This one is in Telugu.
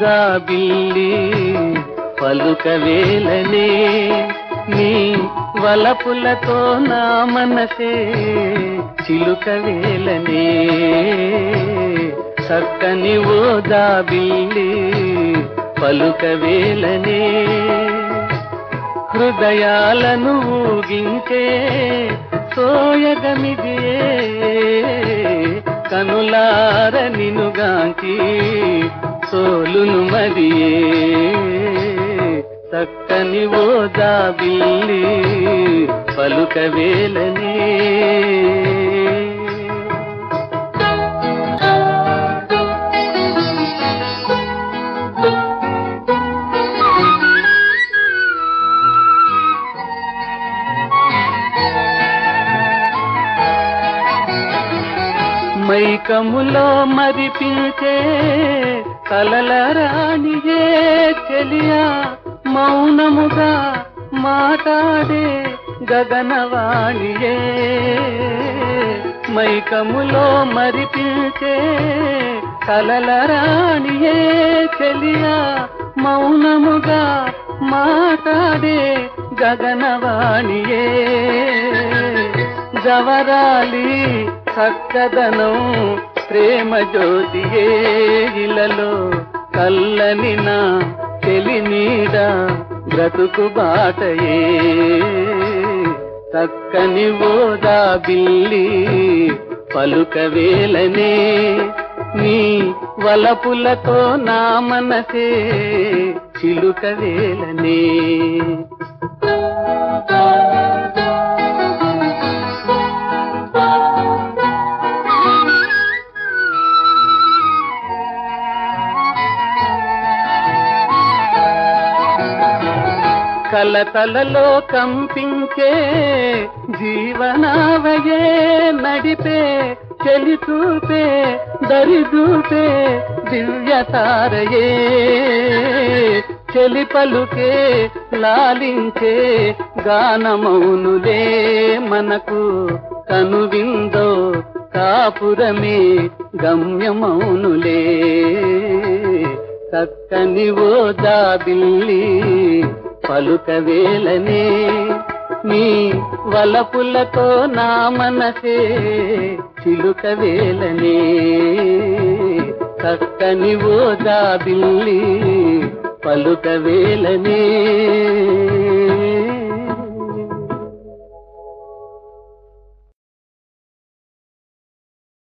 జాబిల్లి పలుకవేలనే నీ వలపులతో నా మనసే చిలుకవేలనే చక్కని ఓ జాబిల్లి పలుకవేలనే హృదయాలను ఊగించే సోయగమిదియే కనులార నినుగాంచి సోలును మదియే చక్కని ఓ జాబిల్లి పలుకవేలనే మైకములో మరిపించే కలల రాణియే చెలియా మౌనముగా మాట్లాడే గగనవాణియే మైకములో మరిపించే కలల రాణియే చెలియా మౌనముగా మాట్లాడే గగనవాణియే జవరాలి చక్కదనం ప్రేమ జ్యోతియే ఇలలో కల్లని నా తెలి నీడ బ్రతుకు బాటయే చక్కని ఓదా బిల్లి పలుకవేలనే నీ వలపులతో నా మనసే చిలుకవేలనే కలతలలో కంపించే జీవనావయే నడిపే చెలి చూపే దరిదూపే దివ్యతారయే చెలి పలుకే లాలించే గానమౌనులే మనకు కనువిందో కాపురమే గమ్యమౌనులే చక్కని ఓ జాబిల్లి పలుకవేలనే నీ వలపులతో నా మనసే చిలుకవేలనే చక్కని ఓ జాబిల్లి పలుకవేలనే